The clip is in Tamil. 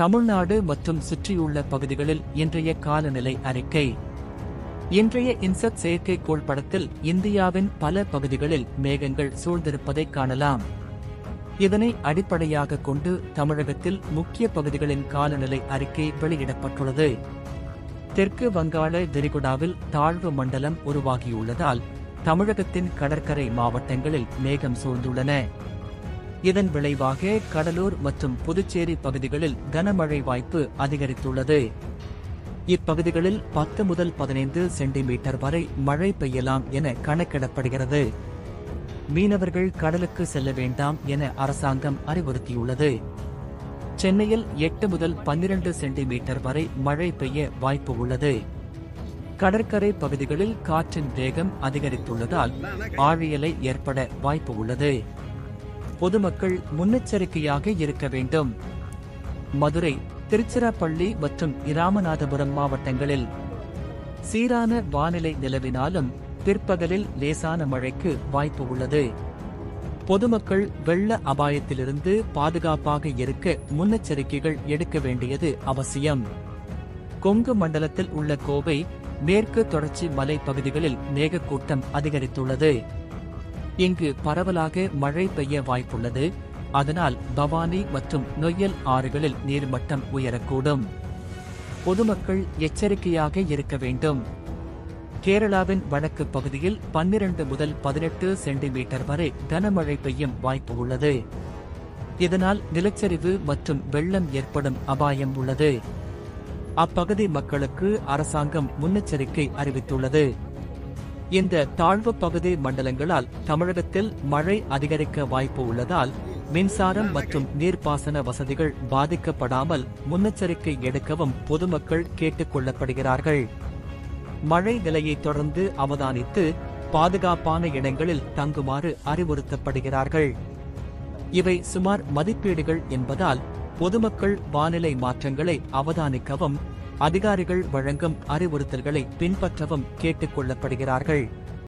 தமிழ்நாடு மற்றும் சுற்றியுள்ள பகுதிகளில் இன்றைய காலநிலை அறிக்கை இன்றைய இன்செட் செயற்கைக்கோள் படத்தில் இந்தியாவின் பல பகுதிகளில் மேகங்கள் சூழ்ந்திருப்பதை காணலாம் இதனை அடிப்படையாக கொண்டு தமிழகத்தில் முக்கிய பகுதிகளின் காலநிலை அறிக்கை வெளியிடப்பட்டுள்ளது தெற்கு வங்காள விரிகுடாவில் தாழ்வு மண்டலம் உருவாகியுள்ளதால் தமிழகத்தின் கடற்கரை மாவட்டங்களில் மேகம் சூழ்ந்துள்ளன இதன் விளைவாக கடலூர் மற்றும் புதுச்சேரி பகுதிகளில் கனமழை வாய்ப்பு அதிகரித்துள்ளது இப்பகுதிகளில் பத்து முதல் பதினைந்து சென்டிமீட்டர் வரை மழை பெய்யலாம் என கணக்கிடப்படுகிறது மீனவர்கள் கடலுக்கு செல்ல வேண்டாம் என அரசாங்கம் அறிவுறுத்தியுள்ளது சென்னையில் எட்டு முதல் பன்னிரண்டு சென்டிமீட்டர் வரை மழை பெய்ய வாய்ப்பு உள்ளது கடற்கரை பகுதிகளில் காற்றின் வேகம் அதிகரித்துள்ளதால் ஆழியலை ஏற்பட வாய்ப்பு உள்ளது பொதுமக்கள் முன்னெச்சரிக்கையாக இருக்க வேண்டும் மதுரை திருச்சிராப்பள்ளி மற்றும் இராமநாதபுரம் மாவட்டங்களில் சீரான வானிலை நிலவினாலும் பிற்பகலில் லேசான மழைக்கு வாய்ப்பு உள்ளது பொதுமக்கள் வெள்ள அபாயத்திலிருந்து பாதுகாப்பாக இருக்க முன்னெச்சரிக்கைகள் எடுக்க வேண்டியது அவசியம் கொங்கு மண்டலத்தில் உள்ள கோவை மேற்கு தொடர்ச்சி மலை பகுதிகளில் மேகக்கூட்டம் அதிகரித்துள்ளது இங்கு பரவலாக மழை பெய்ய வாய்ப்புள்ளது அதனால் பவானி மற்றும் நொய்யல் ஆறுகளில் நீர்மட்டம் உயரக்கூடும் பொதுமக்கள் எச்சரிக்கையாக இருக்க வேண்டும் கேரளாவின் வடக்கு பகுதியில் பன்னிரண்டு முதல் பதினெட்டு சென்டிமீட்டர் வரை கனமழை பெய்யும் வாய்ப்பு உள்ளது இதனால் நிலச்சரிவு மற்றும் வெள்ளம் ஏற்படும் அபாயம் உள்ளது அப்பகுதி மக்களுக்கு அரசாங்கம் முன்னெச்சரிக்கை அறிவித்துள்ளது இந்த தாழ்வு பகுதி மண்டலங்களால் தமிழகத்தில் மழை அதிகரிக்க வாய்ப்பு உள்ளதால் மின்சாரம் மற்றும் நீர்ப்பாசன வசதிகள் பாதிக்கப்படாமல் முன்னெச்சரிக்கை எடுக்கவும் பொதுமக்கள் கேட்டுக் கொள்ளப்படுகிறார்கள் மழை நிலையை தொடர்ந்து அவதானித்து பாதுகாப்பான இடங்களில் தங்குமாறு அறிவுறுத்தப்படுகிறார்கள் இவை சுமார் மதிப்பீடுகள் என்பதால் பொதுமக்கள் வானிலை மாற்றங்களை அவதானிக்கவும் அதிகாரிகள் வழங்கும் அறிவுறுத்தல்களை பின்பற்றவும் கேட்டுக் கொள்ளப்படுகிறார்கள்